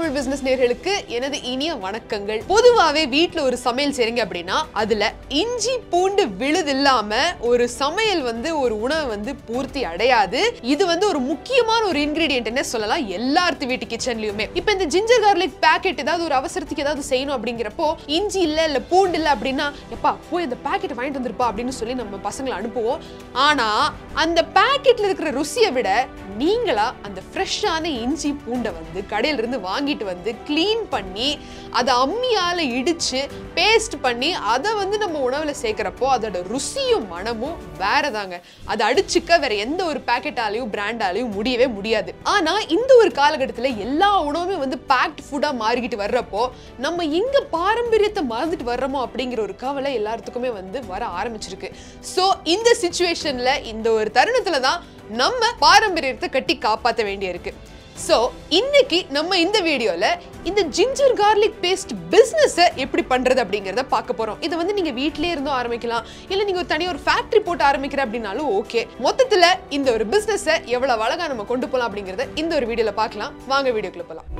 Tamil business நேர்களுக்கு எனது இனிய வணக்கங்கள் பொதுவாவே வீட்ல ஒரு சமையல் செய்றீங்க அப்படின்னா அதுல இஞ்சி பூண்டு விழுது இல்லாம ஒரு சமையல் வந்து ஒரு உணவை வந்து பூர்த்தி அடையாது இது வந்து ஒரு முக்கியமான ஒரு இன்கிரீடியன்ட்னே சொல்லலாம் எல்லார்த்து வீட்டு கிச்சன்லயுமே இப்போ இந்த ஜிஞ்சர் கார்லிக் பேக்கெட் ஏதாவது ஒரு அவசரத்துக்கு ஏதாவது செய்யணும் அப்படிங்கிறப்போ இஞ்சி இல்ல இல்ல பூண்டு இல்ல அப்படின்னா எப்பா போய் அந்த பேக்கெட் வாங்கிட்டு வந்துருப்பா அப்படின்னு சொல்லி நம்ம பசங்களை அனுப்புவோம் ஆனா அந்த பேக்கெட்ல இருக்கிற ருசியை விட நீங்களா அந்த ஃப்ரெஷ்ஷான இஞ்சி பூண்டை வந்து கடையில இருந்து வாங்கிட்டு வந்து க்ளீன் பண்ணி அதை அம்மியால இடிச்சு பேஸ்ட் பண்ணி அதை வந்து நம்ம உணவுல சேர்க்கிறப்போ அதோட ருசியும் மனமும் வேறதாங்க அதை அடிச்சுக்க வேற எந்த ஒரு பேக்கெட்டாலையும் பிராண்டாலையும் முடியவே முடியாது ஆனா இந்த ஒரு காலகட்டத்துல எல்லா உணவுமே வந்து பேக்ட் ஃபுட்டா மாறிக்கிட்டு வர்றப்போ நம்ம எங்க பாரம்பரியத்தை மறந்துட்டு வர்றோமோ அப்படிங்கிற ஒரு கவலை எல்லாத்துக்குமே வந்து வர ஆரம்பிச்சிருக்கு ஸோ இந்த சுச்சுவேஷன்ல இந்த ஒரு தருணத்துல தான் நம்ம பாரம்பரியத்தை கட்டி காப்பாற்ற வேண்டியிருக்கு ஸோ இன்னைக்கு நம்ம இந்த வீடியோல இந்த ஜிஞ்சர் கார்லிக் பேஸ்ட் பிஸ்னஸை எப்படி பண்றது அப்படிங்கிறத பார்க்க போறோம் இதை வந்து நீங்க வீட்டிலே இருந்தும் ஆரம்பிக்கலாம் இல்லை நீங்க ஒரு தனியாக ஒரு ஃபேக்டரி போட்டு ஆரம்பிக்கிற அப்படின்னாலும் ஓகே மொத்தத்துல இந்த ஒரு பிஸ்னஸை எவ்வளவு அழகா நம்ம கொண்டு போகலாம் அப்படிங்கிறத இந்த ஒரு வீடியோல பார்க்கலாம் வாங்க வீடியோக்குள்ள போகலாம்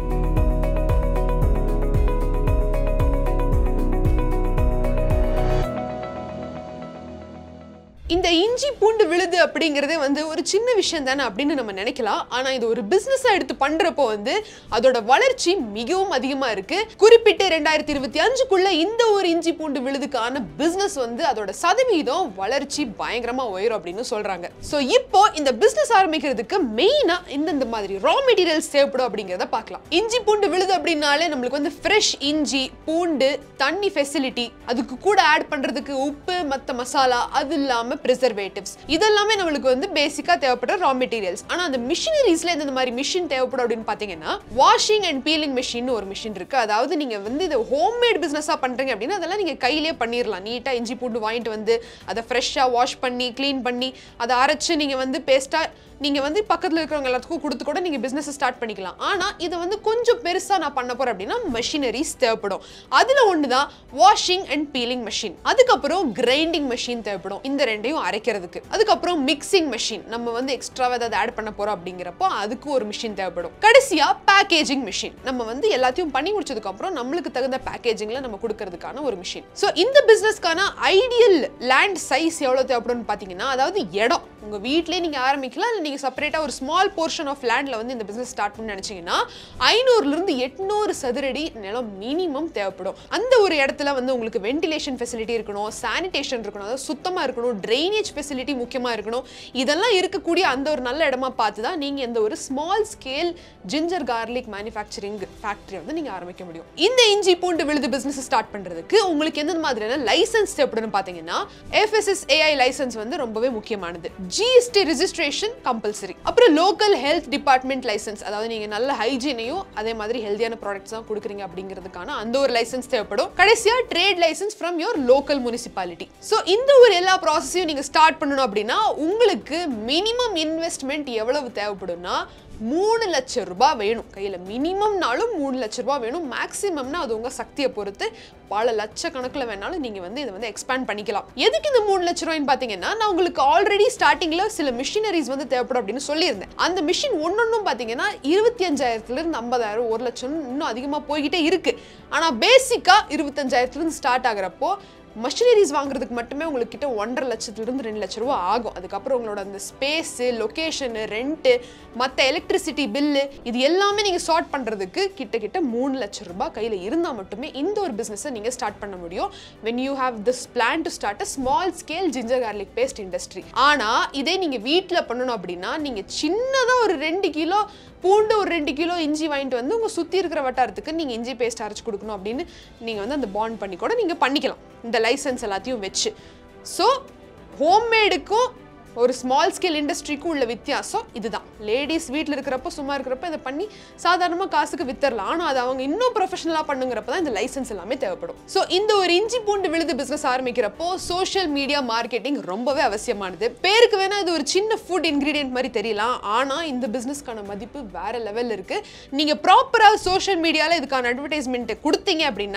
இந்த இஞ்சி பூண்டு விழுது அப்படிங்கிறதே வந்து ஒரு சின்ன விஷயம் தானே அப்படின்னு நம்ம நினைக்கலாம் ஆனா இது ஒரு பிசினஸா எடுத்து பண்றப்போ வந்து அதோட வளர்ச்சி மிகவும் அதிகமா இருக்கு குறிப்பிட்ட ரெண்டாயிரத்தி இருபத்தி அஞ்சுக்குள்ள இந்த ஒரு இஞ்சி பூண்டு விழுதுக்கான பிசினஸ் வந்து அதோட சதவீதம் வளர்ச்சி பயங்கரமா உயரும் அப்படின்னு சொல்றாங்க சோ இப்போ இந்த பிசினஸ் ஆரம்பிக்கிறதுக்கு மெயினா இந்தந்த மாதிரி ரா மெட்டீரியல்ஸ் தேவைப்படும் அப்படிங்கிறத பார்க்கலாம் இஞ்சி பூண்டு விழுது அப்படின்னாலே நம்மளுக்கு வந்து ஃப்ரெஷ் இஞ்சி பூண்டு தண்ணி ஃபெசிலிட்டி அதுக்கு கூட ஆட் பண்றதுக்கு உப்பு மத்த மசாலா அது இல்லாம ப்ரிசர்வேட்டிவ்ஸ் இதெல்லாமே நம்மளுக்கு வந்து பேசிக்கா தேவைப்படுற ரா மெட்டீரியல்ஸ் ஆனா அந்த மிஷினரிஸ்ல இந்த மாதிரி மிஷின் தேவைப்படும் அப்படின்னு பாத்தீங்கன்னா வாஷிங் அண்ட் பீலிங் மிஷின் ஒரு மிஷின் இருக்கு அதாவது நீங்க வந்து இது ஹோம்மேட் பிசினஸா பண்றீங்க அப்படின்னா அதெல்லாம் நீங்க கையிலே பண்ணிடலாம் நீட்டா இஞ்சி பூண்டு வாங்கிட்டு வந்து அதை ஃப்ரெஷ்ஷா வாஷ் பண்ணி க்ளீன் பண்ணி அதை அரைச்சு நீங்க வந்து பேஸ்டா நீங்க வந்து பக்கத்துல இருக்கிறவங்க எல்லாத்துக்கும் கொடுத்து கூட நீங்க பிசினஸ் ஸ்டார்ட் பண்ணிக்கலாம் ஆனா இதை வந்து கொஞ்சம் பெருசா நான் பண்ண போறேன் அப்படின்னா மெஷினரிஸ் தேவைப்படும் அதுல ஒண்ணுதான் வாஷிங் அண்ட் பீலிங் மெஷின் அதுக்கப்புறம் கிரைண்டிங் மெஷின் தேவைப்படும் இந்த ரெண்டையும் அரைக்கிறதுக்கு அதுக்கப்புறம் மிக்சிங் மெஷின் நம்ம வந்து எக்ஸ்ட்ராவா ஏதாவது ஆட் பண்ண போறோம் அப்படிங்கிறப்போ அதுக்கு ஒரு மிஷின் தேவைப்படும் கடைசியா பேக்கேஜிங் மிஷின் நம்ம வந்து எல்லாத்தையும் பண்ணி முடிச்சதுக்கு அப்புறம் நம்மளுக்கு தகுந்த பேக்கேஜிங்ல நம்ம கொடுக்கறதுக்கான ஒரு மிஷின் ஸோ இந்த பிசினஸ்க்கான ஐடியல் லேண்ட் சைஸ் எவ்வளவு தேவைப்படும்னு பாத்தீங்கன்னா அதாவது இடம் உங்க வீட்லயே நீங்க ஆரம்பிக்கலாம் இல்லை நீங்க செப்பரேட்டா ஒரு ஸ்மால் போர்ஷன் ஆஃப் லேண்ட்ல வந்து இந்த பிசினஸ் ஸ்டார்ட் பண்ணி நினைச்சீங்கன்னா ஐநூறுல இருந்து எட்நூறு சதுரடி நிலம் மினிமம் தேவைப்படும் அந்த ஒரு இடத்துல வந்து உங்களுக்கு வென்டிலேஷன் ஃபெசிலிட்டி இருக்கணும் சானிடேஷன் இருக்கணும் அதாவது சுத்தமா இருக்கணும் ட்ரைனேஜ் ஃபெசிலிட்டி முக்கியமா இருக்கணும் இதெல்லாம் இருக்கக்கூடிய அந்த ஒரு நல்ல இடமா பார்த்து தான் நீங்க இந்த ஒரு small scale ginger garlic manufacturing factory வந்து நீங்க ஆரம்பிக்க முடியும் இந்த இஞ்சி பூண்டு விழுது பிசினஸ் ஸ்டார்ட் பண்றதுக்கு உங்களுக்கு எந்த மாதிரியான லைசன்ஸ் தேவைப்படும்னு பாத்தீங்கன்னா எஃப்எஸ்எஸ்ஏஐ லைசன்ஸ் வந்து ரொம்பவே முக்கியமானது ஜிஎஸ்டி ரெஜிஸ்ட்ரேஷன் கம்பல்சரி அப்புறம் லோக்கல் ஹெல்த் டிபார்ட்மெண்ட் லைசன்ஸ் அதாவது நீங்க நல்ல ஹைஜீனையும் அதே மாதிரி ஹெல்தியான ப்ராடக்ட்ஸ் தான் கொடுக்குறீங்க அப்படிங்கிறதுக்கான அந்த ஒரு லைசன்ஸ் தேவைப்படும் கடைசியா trade license from your local municipality so இந்த ஒரு எல்லா ப்ராசஸையும் நீங்க ஸ்டார்ட் பண்ணணும் அப்படின்னா உங்களுக்கு மினிமம் இன்வெஸ்ட்மெண்ட் எவ்வளவு தேவைப்படும்னா மூணு லட்சம் ரூபாய் வேணும் கையில் மினிமம்னாலும் மூணு லட்சம் ரூபாய் வேணும் மேக்ஸிமம்னா அது உங்கள் சக்தியை பொறுத்து பல லட்சக்கணக்கில் வேணாலும் நீங்கள் வந்து இதை வந்து எக்ஸ்பேண்ட் பண்ணிக்கலாம் எதுக்கு இந்த மூணு லட்ச ரூபாய்னு பார்த்தீங்கன்னா நான் உங்களுக்கு ஆல்ரெடி ஸ்டார்டிங்கில் சில மிஷினரிஸ் வந்து தேவைப்படும் அப்படின்னு சொல்லியிருந்தேன் அந்த மிஷின் ஒன்னொன்னும் பார்த்தீங்கன்னா இருபத்தி அஞ்சாயிரத்துலேருந்து ஐம்பதாயிரம் ஒரு லட்சம் இன்னும் அதிகமாக போய்கிட்டே இருக்கு ஆனால் பேசிக்காக இருபத்தஞ்சாயிரத்துலேருந்து ஸ்டார்ட் ஆகிறப்போ மஷினரிஸ் வாங்குறதுக்கு மட்டுமே உங்களுக்கு கிட்ட ஒன்றரை லட்சத்துலேருந்து ரெண்டு லட்ச ரூபா ஆகும் அதுக்கப்புறம் உங்களோட அந்த ஸ்பேஸு லொக்கேஷனு ரெண்ட்டு மற்ற எலக்ட்ரிசிட்டி பில்லு இது எல்லாமே நீங்கள் ஸ்டார்ட் பண்ணுறதுக்கு கிட்ட கிட்ட மூணு லட்ச ரூபாய் கையில் இருந்தால் மட்டுமே இந்த ஒரு பிஸ்னஸை நீங்கள் ஸ்டார்ட் பண்ண முடியும் when you have this plan to start a small scale ginger garlic paste industry ஆனால் இதே நீங்கள் வீட்டில் பண்ணணும் அப்படின்னா நீங்கள் சின்னதாக ஒரு ரெண்டு கிலோ பூண்டு ஒரு ரெண்டு கிலோ இஞ்சி வாங்கிட்டு வந்து உங்கள் சுற்றி இருக்கிற வட்டாரத்துக்கு நீங்கள் இஞ்சி பேஸ்ட் அரைச்சு கொடுக்கணும் அப்படின்னு நீங்கள் வந்து அந்த பாண்ட் பண்ணி கூட நீங்கள் பண்ணிக்கலாம் இந்த லைசன்ஸ் எல்லாத்தையும் வச்சு ஸோ ஹோம்மேடுக்கும் ஒரு ஸ்மால் ஸ்கேல் இண்டஸ்ட்ரிக்கும் உள்ள வித்தியாசம் இதுதான் லேடிஸ் வீட்டில் இருக்கிறப்ப சும்மா இருக்கிறப்ப இதை பண்ணி சாதாரணமாக காசுக்கு வித்தரலாம் ஆனால் அது அவங்க இன்னும் ப்ரொஃபஷனலாக பண்ணுங்கிறப்ப தான் இந்த லைசன்ஸ் எல்லாமே தேவைப்படும் ஸோ இந்த ஒரு இஞ்சி பூண்டு விழுது பிஸ்னஸ் ஆரம்பிக்கிறப்போ சோஷியல் மீடியா மார்க்கெட்டிங் ரொம்பவே அவசியமானது பேருக்கு வேணா இது ஒரு சின்ன ஃபுட் இன்கிரீடியன்ட் மாதிரி தெரியலாம் ஆனால் இந்த பிஸ்னஸ்க்கான மதிப்பு வேற லெவலில் இருக்கு நீங்கள் ப்ராப்பராக சோஷியல் மீடியாவில் இதுக்கான அட்வர்டைஸ்மெண்ட் கொடுத்தீங்க அப்படின்னா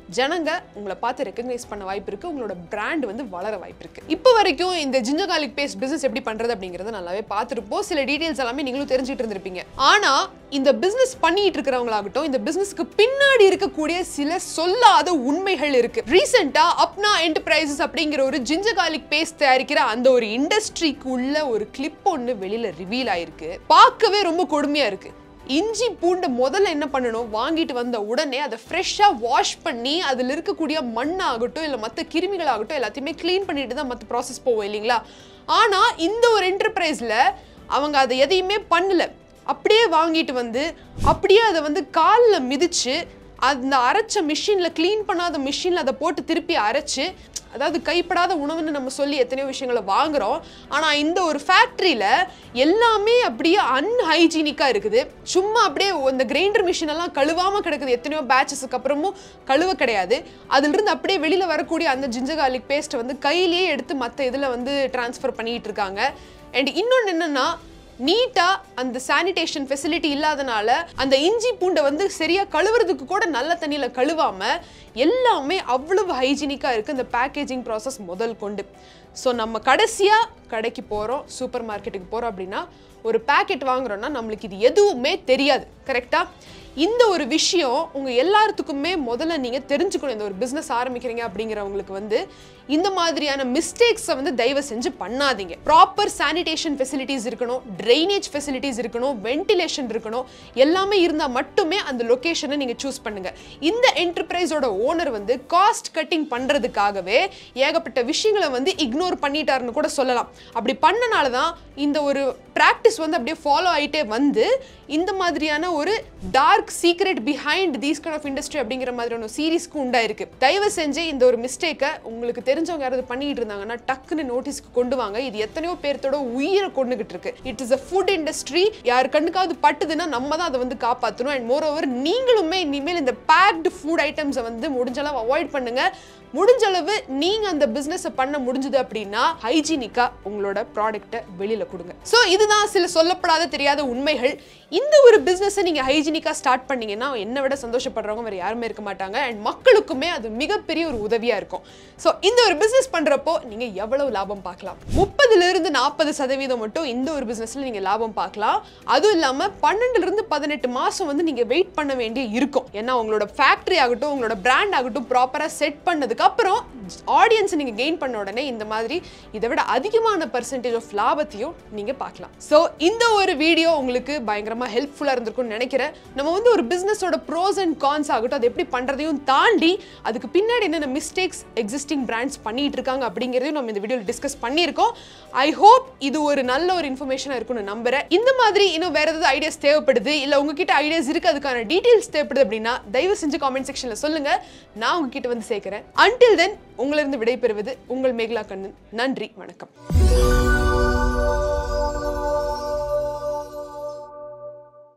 ஜனங்க உங்களை பார்த்து ரெக்கக்னைஸ் பண்ண வாய்ப்பு இருக்கு உங்களோட பிராண்ட் வந்து வளர வாய்ப்பு இருக்கு இப்போ வரைக்கும் இந்த ஜிஞ்சர் garlic பேஸ்ட் பிசினஸ் எப்படி பண்றது அப்படிங்கறத நல்லாவே பார்த்துருப்போம் சில டீடைல்ஸ் எல்லாமே நீங்களும் தெரிஞ்சுட்டு இருந்திருப்பீங்க ஆனா இந்த பிசினஸ் பண்ணிட்டு இருக்கிறவங்களாகட்டும் இந்த பிசினஸ்க்கு பின்னாடி இருக்கக்கூடிய சில சொல்லாத உண்மைகள் இருக்கு ரீசெண்டா அப்னா என்டர்பிரைசஸ் அப்படிங்கிற ஒரு ஜிஞ்சர் garlic பேஸ்ட் தயாரிக்கிற அந்த ஒரு இண்டஸ்ட்ரிக்கு உள்ள ஒரு கிளிப் ஒன்று வெளியில ரிவீல் ஆயிருக்கு பார்க்கவே ரொம்ப கொடுமையா இருக்கு இஞ்சி பூண்டை முதல்ல என்ன பண்ணணும் வாங்கிட்டு வந்த உடனே அதை ஃப்ரெஷ்ஷாக வாஷ் பண்ணி அதில் இருக்கக்கூடிய மண்ணாகட்டும் இல்லை மற்ற கிருமிகளாகட்டும் எல்லாத்தையுமே க்ளீன் பண்ணிட்டு தான் மற்ற ப்ராசஸ் போவோம் இல்லைங்களா ஆனால் இந்த ஒரு என்டர்பிரைஸில் அவங்க அதை எதையுமே பண்ணல அப்படியே வாங்கிட்டு வந்து அப்படியே அதை வந்து காலில் மிதிச்சு அந்த அரைச்ச மிஷினில் க்ளீன் பண்ணாத மிஷினில் அதை போட்டு திருப்பி அரைச்சு அதாவது கைப்படாத உணவுன்னு நம்ம சொல்லி எத்தனையோ விஷயங்களை வாங்குறோம் ஆனால் இந்த ஒரு ஃபேக்ட்ரியில் எல்லாமே அப்படியே அன்ஹைஜீனிக்காக இருக்குது சும்மா அப்படியே இந்த கிரைண்டர் மிஷின் எல்லாம் கழுவாமல் கிடக்குது எத்தனையோ பேட்சஸுக்கு அப்புறமும் கழுவ கிடையாது அதிலிருந்து அப்படியே வெளியில் வரக்கூடிய அந்த ஜிஞ்சர் garlic பேஸ்ட்டை வந்து கையிலேயே எடுத்து மற்ற இதில் வந்து ட்ரான்ஸ்ஃபர் பண்ணிட்டு இருக்காங்க அண்ட் இன்னொன்று என்னன்னா நீட்டா அந்த சானிடேஷன் ஃபெசிலிட்டி இல்லாதனால அந்த இஞ்சி பூண்டை வந்து சரியா கழுவுறதுக்கு கூட நல்ல தண்ணியில கழுவாம எல்லாமே அவ்வளவு ஹைஜீனிக்கா இருக்கு இந்த பேக்கேஜிங் ப்ராசஸ் முதல் கொண்டு ஸோ நம்ம கடைசியா கடைக்கு போறோம் சூப்பர் மார்க்கெட்டுக்கு போறோம் அப்படின்னா ஒரு பேக்கெட் வாங்குறோம்னா நம்மளுக்கு இது எதுவுமே தெரியாது கரெக்டா இந்த ஒரு விஷயம் உங்க எல்லாத்துக்குமே முதல்ல நீங்க தெரிஞ்சுக்கணும் இந்த ஒரு பிசினஸ் ஆரம்பிக்கிறீங்க அப்படிங்கிறவங்களுக்கு வந்து இந்த மாதிரியான மிஸ்டேக்ஸை வந்து தயவு செஞ்சு பண்ணாதீங்க ப்ராப்பர் சானிடேஷன் ஃபெசிலிட்டிஸ் இருக்கணும் ட்ரைனேஜ் ஃபெசிலிட்டிஸ் இருக்கணும் வென்டிலேஷன் இருக்கணும் எல்லாமே இருந்தால் மட்டுமே அந்த லொகேஷனை நீங்கள் சூஸ் பண்ணுங்க இந்த என்டர்பிரைஸோட ஓனர் வந்து காஸ்ட் கட்டிங் பண்ணுறதுக்காகவே ஏகப்பட்ட விஷயங்களை வந்து இக்னோர் பண்ணிட்டாருன்னு கூட சொல்லலாம் அப்படி பண்ணனால தான் இந்த ஒரு ப்ராக்டிஸ் வந்து அப்படியே ஃபாலோ ஆகிட்டே வந்து இந்த மாதிரியான ஒரு dark secret behind these kind of industry அப்படிங்கிற மாதிரியான சீரீஸ்க்கு உண்டாயிருக்கு தயவு செஞ்சு இந்த ஒரு மிஸ்டேக்கை உங்களுக்கு தெரிஞ்சவங்க யாராவது பண்ணிட்டு இருந்தாங்கன்னா டக்குன்னு நோட்டீஸ்க்கு கொண்டு வாங்க இது எத்தனையோ பேர்த்தோட உயிரை கொண்டுகிட்டு இருக்கு it is a food industry யார் கண்ணுக்காவது பட்டுதுன்னா நம்ம தான் அதை வந்து காப்பாற்றணும் அண்ட் மோர் ஓவர் நீங்களுமே இனிமேல் இந்த பேக்டு ஃபுட் ஐட்டம்ஸை வந்து முடிஞ்ச அளவு அவாய்ட் பண்ணுங்க முடிஞ்ச அளவு நீங்க அந்த பிசினஸ் பண்ண முடிஞ்சது அப்படின்னா ஹைஜீனிக்கா உங்களோட ப்ராடக்ட்டை வெளியில கொடுங்க ஸோ இதுதான் சில சொல்லப்படாத தெரியாத உண்மைகள் இந்த ஒரு பிசினஸை நீங்க ஹைஜீனிக்கா ஸ்டார்ட் பண்ணீங்கன்னா என்னை விட சந்தோஷப்படுறவங்க வேற யாருமே இருக்க மாட்டாங்க அண்ட் மக்களுக்குமே அது மிகப்பெரிய ஒரு உதவியா இருக்கும் ஸோ இந்த ஒரு பிசினஸ் பண்றப்போ நீங்க எவ்வளவு லாபம் பார்க்கலாம் முப்பதுல இருந்து நாற்பது சதவீதம் மட்டும் இந்த ஒரு பிசினஸ்ல நீங்க லாபம் பார்க்கலாம் அதுவும் இல்லாம பன்னெண்டுல இருந்து பதினெட்டு மாசம் வந்து நீங்க வெயிட் பண்ண வேண்டிய இருக்கும் ஏன்னா உங்களோட ஃபேக்டரி ஆகட்டும் உங்களோட பிராண்ட் ஆகட்டும் ப்ராப்பரா செட் பண்ணதுக்கு அப்புறம் ஆடியன்ஸ் நீங்க கெயின் பண்ண உடனே இந்த மாதிரி இதை விட அதிகமான பர்சன்டேஜ் ஆஃப் லாபத்தையும் நீங்க பார்க்கலாம் ஸோ இந்த ஒரு வீடியோ உங்களுக்கு பயங்கரமா ஹெல்ப்ஃபுல்லா இருந்திருக்கும்னு நினைக்கிறேன் நம்ம வந்து ஒரு பிசினஸோட ப்ரோஸ் அண்ட் கான்ஸ் ஆகட்டும் அது எப்படி பண்றதையும் தாண்டி அதுக்கு பின்னாடி என்னென்ன மிஸ்டேக்ஸ் எக்ஸிஸ்டிங் பிராண்ட்ஸ் பண்ணிட்டு இருக்காங்க அப்படிங்கிறதையும் நம்ம இந்த வீடியோவில் டிஸ்கஸ் பண்ணியிருக்கோம் ஐ ஹோப் இது ஒரு நல்ல ஒரு இன்ஃபர்மேஷனாக இருக்கும்னு நம்புறேன் இந்த மாதிரி இன்னும் வேற ஏதாவது ஐடியாஸ் தேவைப்படுது இல்லை உங்ககிட்ட ஐடியாஸ் இருக்கு அதுக்கான டீடைல்ஸ் தேவைப்படுது அப்படின்னா தயவு செஞ்சு காமெண்ட் செக்ஷனில் சொல்லுங்க நான் உங்ககிட்ட வந்து சேர்க்கிறேன் அன்டில் தென் உங்களிருந்து விடைபெறுவது உங்கள் மேகலா கண்ணன் நன்றி வணக்கம்